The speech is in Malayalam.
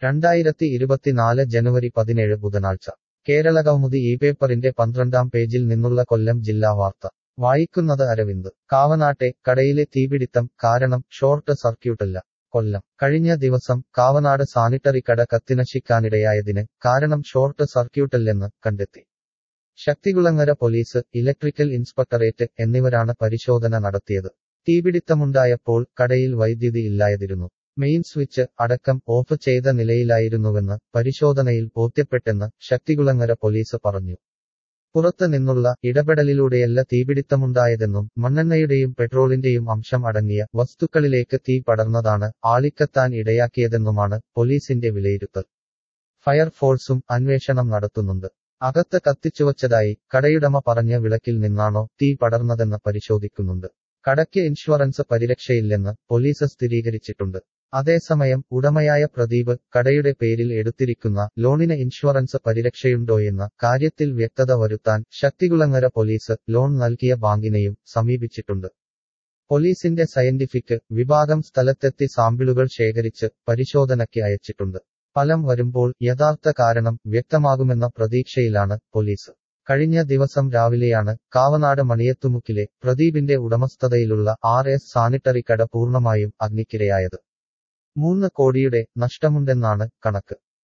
രണ്ടായിരത്തി ഇരുപത്തിനാല് ജനുവരി പതിനേഴ് ബുധനാഴ്ച കേരള കൗമുദി ഈ പേപ്പറിന്റെ പന്ത്രണ്ടാം പേജിൽ നിന്നുള്ള കൊല്ലം ജില്ലാ വാർത്ത വായിക്കുന്നത് അരവിന്ദ് കാവനാട്ടെ കടയിലെ തീപിടിത്തം കാരണം ഷോർട്ട് സർക്യൂട്ടല്ല കൊല്ലം കഴിഞ്ഞ ദിവസം കാവനാട് സാനിറ്ററി കട കത്തിനശിക്കാനിടയായതിന് കാരണം ഷോർട്ട് സർക്യൂട്ടല്ലെന്ന് കണ്ടെത്തി ശക്തികുളങ്ങര പോലീസ് ഇലക്ട്രിക്കൽ ഇൻസ്പെക്ടറേറ്റ് എന്നിവരാണ് പരിശോധന നടത്തിയത് തീപിടിത്തമുണ്ടായപ്പോൾ കടയിൽ വൈദ്യുതി ഇല്ലായതിരുന്നു മെയിൻ സ്വിച്ച് അടക്കം ഓഫ് ചെയ്ത നിലയിലായിരുന്നുവെന്ന് പരിശോധനയിൽ ബോധ്യപ്പെട്ടെന്ന് ശക്തികുളങ്ങര പോലീസ് പറഞ്ഞു പുറത്ത് നിന്നുള്ള ഇടപെടലിലൂടെയല്ല തീപിടിത്തമുണ്ടായതെന്നും മണ്ണെണ്ണയുടെയും പെട്രോളിന്റെയും അംശം അടങ്ങിയ വസ്തുക്കളിലേക്ക് തീ പടർന്നതാണ് ആളിക്കത്താൻ ഇടയാക്കിയതെന്നുമാണ് പോലീസിന്റെ വിലയിരുത്തൽ ഫയർഫോഴ്സും അന്വേഷണം നടത്തുന്നുണ്ട് അകത്ത് കത്തിച്ചുവച്ചതായി കടയുടമ പറഞ്ഞ വിളക്കിൽ നിന്നാണോ തീ പടർന്നതെന്ന് പരിശോധിക്കുന്നുണ്ട് കടയ്ക്ക് ഇൻഷുറൻസ് പരിരക്ഷയില്ലെന്ന് പോലീസ് സ്ഥിരീകരിച്ചിട്ടുണ്ട് അതേസമയം ഉടമയായ പ്രദീപ് കടയുടെ പേരിൽ എടുത്തിരിക്കുന്ന ലോണിന് ഇൻഷുറൻസ് പരിരക്ഷയുണ്ടോയെന്ന കാര്യത്തിൽ വ്യക്തത വരുത്താൻ ശക്തികുളങ്ങര പോലീസ് ലോൺ നൽകിയ ബാങ്കിനെയും സമീപിച്ചിട്ടുണ്ട് പോലീസിന്റെ സയന്റിഫിക് വിഭാഗം സ്ഥലത്തെത്തി സാമ്പിളുകൾ ശേഖരിച്ച് പരിശോധനയ്ക്ക് അയച്ചിട്ടുണ്ട് ഫലം വരുമ്പോൾ യഥാർത്ഥ കാരണം വ്യക്തമാകുമെന്ന പ്രതീക്ഷയിലാണ് പോലീസ് കഴിഞ്ഞ ദിവസം രാവിലെയാണ് കാവനാട് മണിയത്തുമുക്കിലെ പ്രദീപിന്റെ ഉടമസ്ഥതയിലുള്ള ആർ എസ് സാനിറ്ററി കട പൂർണ്ണമായും അഗ്നിക്കിരയായത് മൂന്ന് കോടിയുടെ നഷ്ടമുണ്ടെന്നാണ് കണക്ക്